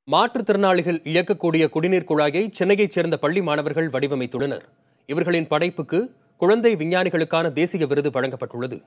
மாற்றுத்திறனாளிகள் இயக்கக்கூடிய குடிநீர் குழாயை சென்னையைச் சேர்ந்த பள்ளி மாணவர்கள் வடிவமைத்துள்ளனர் இவர்களின் படைப்புக்கு குழந்தை விஞ்ஞானிகளுக்கான தேசிய விருது வழங்கப்பட்டுள்ளது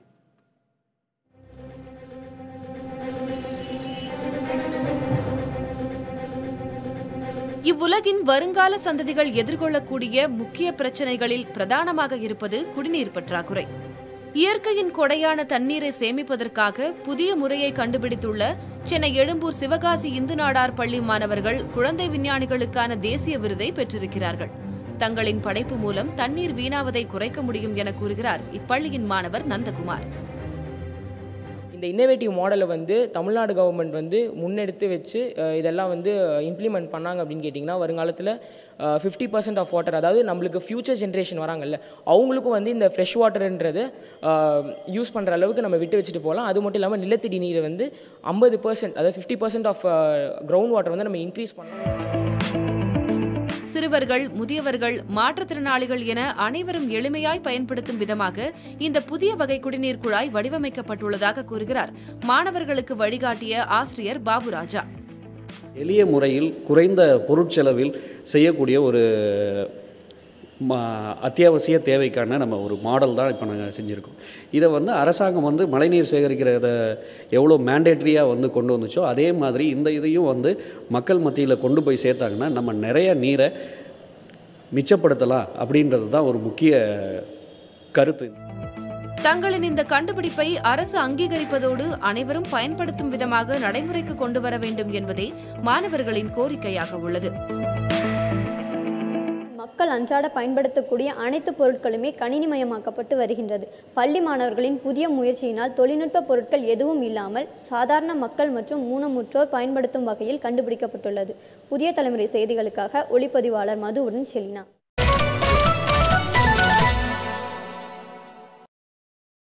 இவ்வுலகின் வருங்கால சந்ததிகள் எதிர்கொள்ளக்கூடிய முக்கிய பிரச்சனைகளில் பிரதானமாக இருப்பது குடிநீர் பற்றாக்குறை இயற்கையின் கொடையான தண்ணீரை சேமிப்பதற்காக புதிய முறையை கண்டுபிடித்துள்ள சென்னை எழும்பூர் சிவகாசி இந்து நாடார் பள்ளி மாணவர்கள் குழந்தை விஞ்ஞானிகளுக்கான தேசிய விருதை பெற்றிருக்கிறார்கள் தங்களின் படைப்பு மூலம் தண்ணீர் வீணாவதை குறைக்க முடியும் என கூறுகிறார் இப்பள்ளியின் மாணவர் நந்தகுமார் இந்த இன்னோவேட்டிவ் மாடலை வந்து தமிழ்நாடு கவர்மெண்ட் வந்து முன்னெடுத்து வச்சு அஹ், இதெல்லாம் வந்து இம்ப்ளிமெண்ட் பண்ணாங்க அப்படின்னு கேட்டிங்கன்னா வருங்காலத்தில் ஃபிஃப்டி பர்சன்ட் ஆஃப் வாட்டர் அதாவது நம்மளுக்கு ஃப்யூச்சர் ஜென்ரேஷன் வராங்கல்ல அவங்களுக்கும் வந்து இந்த ஃப்ரெஷ் வாட்டர்ன்றது யூஸ் பண்ணுற அளவுக்கு நம்ம விட்டு வச்சுட்டு போகலாம் அது மட்டும் இல்லாமல் நிலத்தடி நீரை வந்து ஐம்பது பர்சன்ட் அதாவது fifty percent of ground water வந்து நம்ம இன்க்ரீஸ் பண்ணலாம் சிறுவர்கள் முதியவர்கள் மாற்றுத்திறனாளிகள் என அனைவரும் எளிமையாய் பயன்படுத்தும் விதமாக இந்த புதிய வகை குடிநீர் குழாய் வடிவமைக்கப்பட்டுள்ளதாக கூறுகிறார் மாணவர்களுக்கு வழிகாட்டிய ஆசிரியர் பாபுராஜா எளிய முறையில் குறைந்த பொருட்செலவில் செய்யக்கூடிய ஒரு ம- அத்தியாவசிய தேவைக்கான நம்ம ஒரு மாடல் தான் இப்போ நாங்கள் செஞ்சுருக்கோம் இதை வந்து அரசாங்கம் வந்து மழைநீர் சேகரிக்கிறத எவ்வளோ மேண்டேட்ரியாக வந்து கொண்டு வந்துச்சோ அதே மாதிரி இந்த இதையும் வந்து மக்கள் மத்தியில் கொண்டு போய் சேர்த்தாங்கன்னா நம்ம நிறைய நீரை மிச்சப்படுத்தலாம் அப்படின்றது தான் ஒரு முக்கிய கருத்து தங்களின் இந்த கண்டுபிடிப்பை அரசு அங்கீகரிப்பதோடு அனைவரும் பயன்படுத்தும் விதமாக நடைமுறைக்கு கொண்டு வர வேண்டும் என்பதே மாணவர்களின் கோரிக்கையாக உள்ளது மக்கள் அன்றாட பயன்படுத்தக்கூடிய அனைத்து பொருட்களுமே கணினிமயமாக்கப்பட்டு வருகின்றது பள்ளி மாணவர்களின் புதிய முயற்சியினால் தொழில்நுட்ப பொருட்கள் எதுவும் இல்லாமல் சாதாரண மக்கள் மற்றும் ஊனமுற்றோர் பயன்படுத்தும் வகையில் கண்டுபிடிக்கப்பட்டுள்ளது புதிய தலைமுறை செய்திகளுக்காக ஒளிப்பதிவாளர் மதுவுடன் ஷெலினா